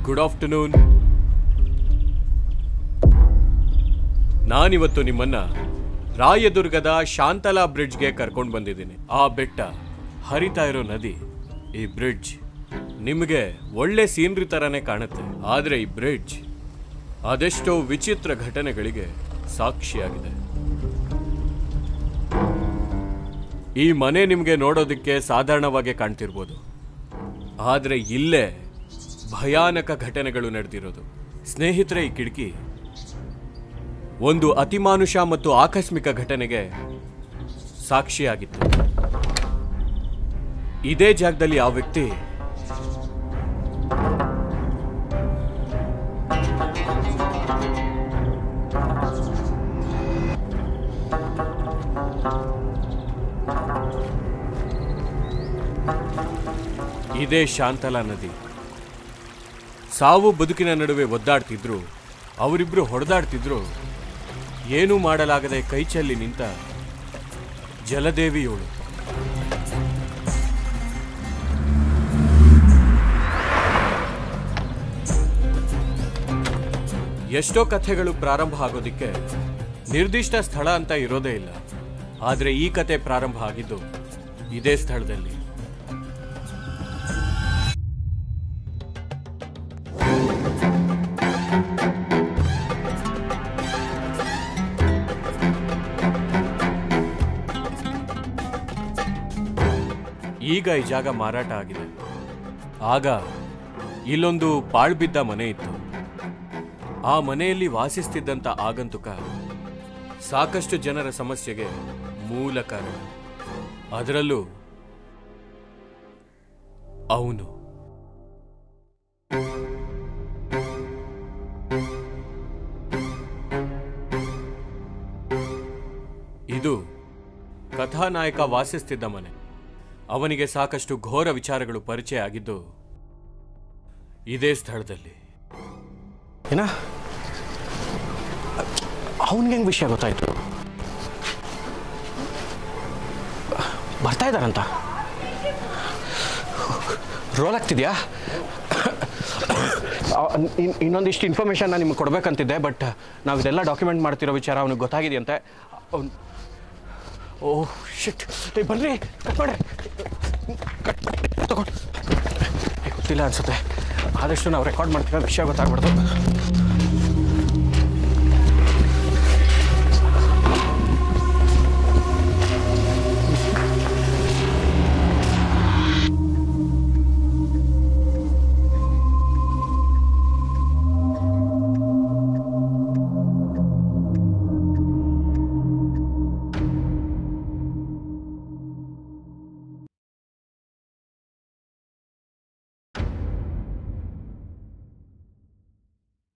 good afternoon ನಾನಿವತ್ತು ನಿಮ್ಮನ್ನ ರಾಯದುರ್ಗದ ಶಾಂತಲಾ ಬ್ರಿಡ್ಜ್ಗೆ ಕರ್ಕೊಂಡು ಬಂದಿದ್ದೀನಿ ಆ ಬೆಟ್ಟ ಹರಿತಾ ಇರೋ ನದಿ ಈ ಬ್ರಿಡ್ಜ್ ನಿಮಗೆ ಒಳ್ಳೆ ಸೀನ್ರಿ ತರನೇ ಕಾಣುತ್ತೆ ಆದ್ರೆ ಈ ಬ್ರಿಡ್ಜ್ ಅದೆಷ್ಟೋ ವಿಚಿತ್ರ ಘಟನೆಗಳಿಗೆ ಸಾಕ್ಷಿಯಾಗಿದೆ ಈ ಮನೆ ನಿಮಗೆ ನೋಡೋದಕ್ಕೆ ಸಾಧಾರಣವಾಗಿ ಕಾಣ್ತಿರ್ಬೋದು ಆದ್ರೆ ಇಲ್ಲೇ ಭಯಾನಕ ಘಟನೆಗಳು ನಡೆದಿರೋದು ಸ್ನೇಹಿತರೆ ಈ ಕಿಟಕಿ ಒಂದು ಅತಿಮಾನುಷ ಮತ್ತು ಆಕಸ್ಮಿಕ ಘಟನೆಗೆ ಸಾಕ್ಷಿಯಾಗಿತ್ತು ಇದೇ ಜಾಗದಲ್ಲಿ ಆ ವ್ಯಕ್ತಿ ಇದೇ ಶಾಂತಲಾ ನದಿ ಸಾವು ಬದುಕಿನ ನಡುವೆ ಒದ್ದಾಡ್ತಿದ್ರು ಅವರಿಬ್ರು ಹೊಡೆದಾಡ್ತಿದ್ರು ಏನೂ ಮಾಡಲಾಗದೆ ಕೈಚಲ್ಲಿ ನಿಂತ ಜಲದೇವಿಯೋಳು ಎಷ್ಟೋ ಕಥೆಗಳು ಪ್ರಾರಂಭ ಆಗೋದಿಕ್ಕೆ ನಿರ್ದಿಷ್ಟ ಸ್ಥಳ ಅಂತ ಇರೋದೇ ಇಲ್ಲ ಆದ್ರೆ ಈ ಕತೆ ಪ್ರಾರಂಭ ಆಗಿದ್ದು ಇದೇ ಸ್ಥಳದಲ್ಲಿ ಈಗ ಈ ಜಾಗ ಮಾರಾಟ ಆಗಿದೆ ಆಗ ಇಲ್ಲೊಂದು ಪಾಳ್ಬಿದ್ದ ಮನೆ ಇತ್ತು ಆ ಮನೆಯಲ್ಲಿ ವಾಸಿಸ್ತಿದ್ದಂತ ಆಗಂತುಕ ಸಾಕಷ್ಟು ಜನರ ಸಮಸ್ಯೆಗೆ ಮೂಲ ಕಾರಣ ಅದರಲ್ಲೂ ಅವನು ಇದು ಕಥಾನಾಯಕ ವಾಸಿಸ್ತಿದ್ದ ಮನೆ ಅವನಿಗೆ ಸಾಕಷ್ಟು ಘೋರ ವಿಚಾರಗಳು ಪರಿಚಯ ಆಗಿದ್ದು ಇದೇ ಸ್ಥಳದಲ್ಲಿ ಏನ ಅವನಿಗೆ ಹೆಂಗೆ ವಿಷಯ ಗೊತ್ತಾಯ್ತು ಬರ್ತಾ ಇದ್ದಾರಂತ ರೋಲ್ ಆಗ್ತಿದ್ಯಾ ಅವ್- ಇನ್- ಇನ್ನೊಂದಿಷ್ಟು ಇನ್ಫಾರ್ಮೇಷನ್ ನಾನು ನಿಮ್ಗೆ ಕೊಡ್ಬೇಕಂತಿದ್ದೆ ಬಟ್ ನಾವು ಇದೆಲ್ಲ ಡಾಕ್ಯುಮೆಂಟ್ ಮಾಡ್ತಿರೋ ವಿಚಾರ ಅವನಿಗೆ ಗೊತ್ತಾಗಿದೆಯಂತೆ ಅವ್ನು ಓ ಶಿಟ್ ಬನ್ರಿ ಕಟ್ ಮಾಡ್ರಿ ಕಟ್ ತಗೊಂಡು ಗೊತ್ತಿಲ್ಲ ಅನ್ಸುತ್ತೆ ಆದಷ್ಟು ನಾವು ರೆಕಾರ್ಡ್ ಮಾಡ್ತಿರೋ ವಿಷಯ ಗೊತ್ತಾಗ್ಬಾರ್ದು